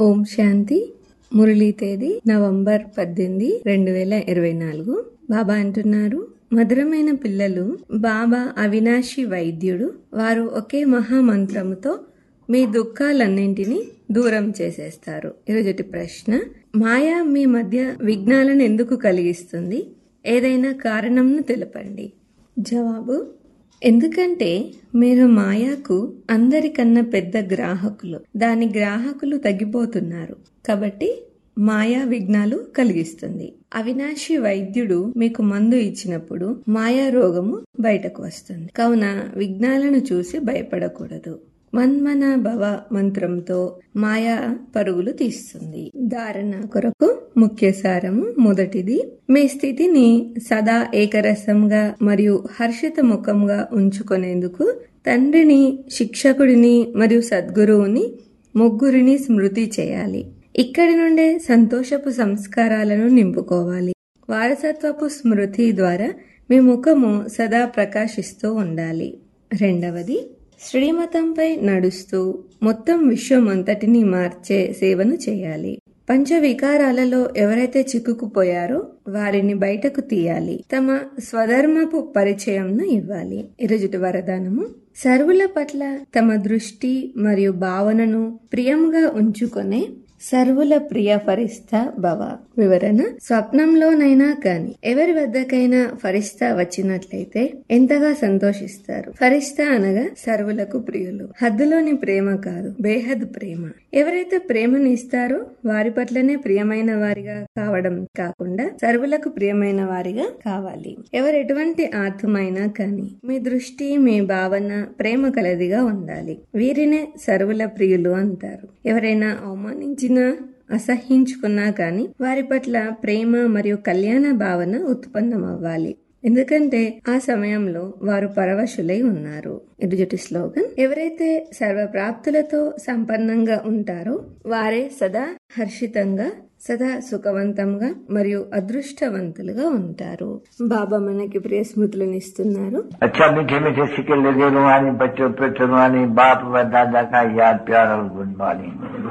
ఓం శాంతి మురళీ తేదీ నవంబర్ పద్దెనిమిది రెండు వేల ఇరవై నాలుగు బాబా అంటున్నారు మధురమైన పిల్లలు బాబా అవినాశి వైద్యుడు వారు ఒకే మహామంత్రముతో మీ దుఃఖాలన్నింటినీ దూరం చేసేస్తారు ఈరోజుటి ప్రశ్న మాయా మీ మధ్య విఘ్నాలను ఎందుకు కలిగిస్తుంది ఏదైనా కారణంను తెలపండి జవాబు ఎందుకంటే మీరు మాయాకు అందరికన్నా పెద్ద గ్రాహకులు దాని గ్రాహకులు తగ్గిపోతున్నారు కాబట్టి మాయా విఘ్నాలు కలిగిస్తుంది అవినాశి వైద్యుడు మీకు మందు ఇచ్చినప్పుడు మాయా రోగము బయటకు వస్తుంది కావున విఘ్నాలను చూసి భయపడకూడదు మన్మన భవ మంత్రంతో మాయా పరుగులు తీస్తుంది ధారణ కొరకు ముఖ్య సారము మొదటిది మీ స్థితిని సదా ఏకరసంగా మరియు హర్షిత ముఖంగా ఉంచుకునేందుకు తండ్రిని శిక్షకుడిని మరియు సద్గురువుని ముగ్గురిని స్మృతి చేయాలి ఇక్కడి నుండే సంతోషపు సంస్కారాలను నింపుకోవాలి వారసత్వపు స్మృతి ద్వారా మీ ముఖము సదా ప్రకాశిస్తూ ఉండాలి రెండవది శ్రీమతంపై నడుస్తూ మొత్తం విశ్వం అంతటినీ మార్చే సేవను చేయాలి పంచ వికారాలలో ఎవరైతే చిక్కుకుపోయారో వారిని బయటకు తీయాలి తమ స్వధర్మపు పరిచయంను ఇవ్వాలి ఈరోజుటి వరదానము సర్వుల పట్ల తమ దృష్టి మరియు భావనను ప్రియంగా ఉంచుకొనే సర్వుల ప్రియ ఫరిస్తా భవ వివరణ స్వప్నంలోనైనా కాని ఎవరి వద్దకైనా ఫరిస్తా వచ్చినట్లయితే ఎంతగా సంతోషిస్తారు ఫరిస్తా అనగా సర్వులకు ప్రియులు హద్దులోని ప్రేమ కాదు బేహద్ ప్రేమ ఎవరైతే ప్రేమను ఇస్తారో వారి పట్లనే ప్రియమైన వారిగా కావడం కాకుండా సర్వులకు ప్రియమైన వారిగా కావాలి ఎవరు ఎటువంటి ఆత్మైనా కాని మీ దృష్టి మీ భావన ప్రేమ కలదిగా ఉండాలి వీరినే సర్వుల ప్రియులు అంటారు ఎవరైనా అవమానించిన అసహించుకున్నా కానీ వారి పట్ల ప్రేమ మరియు కళ్యాణ భావన ఉత్పన్నమవ్వాలి ఎందుకంటే ఆ సమయంలో వారు పరవశులై ఉన్నారు ఎదుటి స్లోగన్ ఎవరైతే సర్వప్రాప్తులతో సంపన్నంగా ఉంటారో వారే సదా హర్షితంగా సదా సుఖవంతంగా మరియు అదృష్టవంతులుగా ఉంటారు బాబా మనకి ప్రియ స్మృతులను ఇస్తున్నారు अच्छा मीठे मीठे सिक्के लगे रुहानी बच्चों पे चुनवानी बाप व दादा का याद प्यार और गुणवानी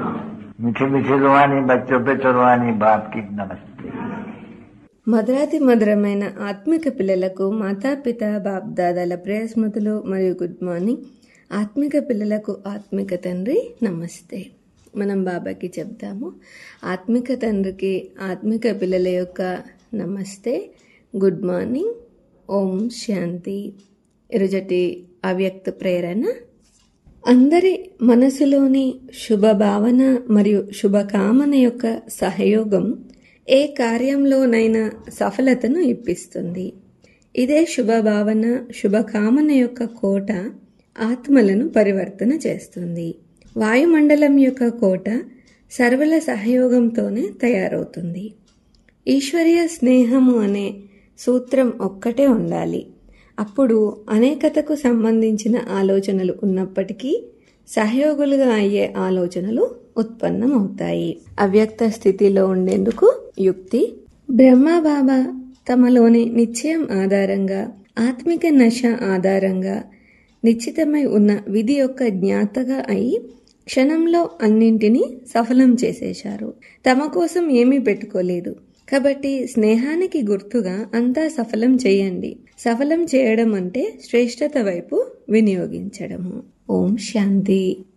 मीठे मीठे रुहानी बच्चों पे चुनवानी बाप की नमस्ते మధురాతి మధురమైన ఆత్మిక పిల్లలకు మాతాపిత బాప్దాదాల ప్రియ స్మృతులు మరియు గుడ్ మార్నింగ్ ఆత్మిక పిల్లలకు ఆత్మిక తండ్రి నమస్తే మనం బాబాకి చెప్తాము ఆత్మిక తండ్రికి ఆత్మిక పిల్లల యొక్క నమస్తే గుడ్ మార్నింగ్ ఓం శాంతి ఇరుజటి అవ్యక్త ప్రేరణ అందరి మనసులోని శుభ భావన మరియు శుభకామన యొక్క సహయోగం ఏ కార్యంలోనైనా సఫలతను ఇప్పిస్తుంది ఇదే శుభభావన శుభకామన యొక్క కోట ఆత్మలను పరివర్తన చేస్తుంది వాయుమండలం యొక్క కోట సర్వల సహయోగంతోనే తయారవుతుంది ఈశ్వరీయ స్నేహము అనే సూత్రం ఒక్కటే ఉండాలి అప్పుడు అనేకతకు సంబంధించిన ఆలోచనలు ఉన్నప్పటికీ సహయోగులుగా అయ్యే ఆలోచనలు ఉత్పన్నమవుతాయి అవ్యక్త స్థితిలో ఉండేందుకు యుక్తి బ్రహ్మబాబా తమలోని నిశ్చయం ఆధారంగా ఆత్మిక నశ ఆధారంగా నిశ్చితమై ఉన్న విధి యొక్క జ్ఞాతగా అయి క్షణంలో అన్నింటినీ సఫలం చేసేశారు తమ కోసం ఏమీ పెట్టుకోలేదు కాబట్టి స్నేహానికి గుర్తుగా అంతా సఫలం చేయండి సఫలం చేయడం అంటే శ్రేష్టత వైపు వినియోగించడము ఓం శాంతి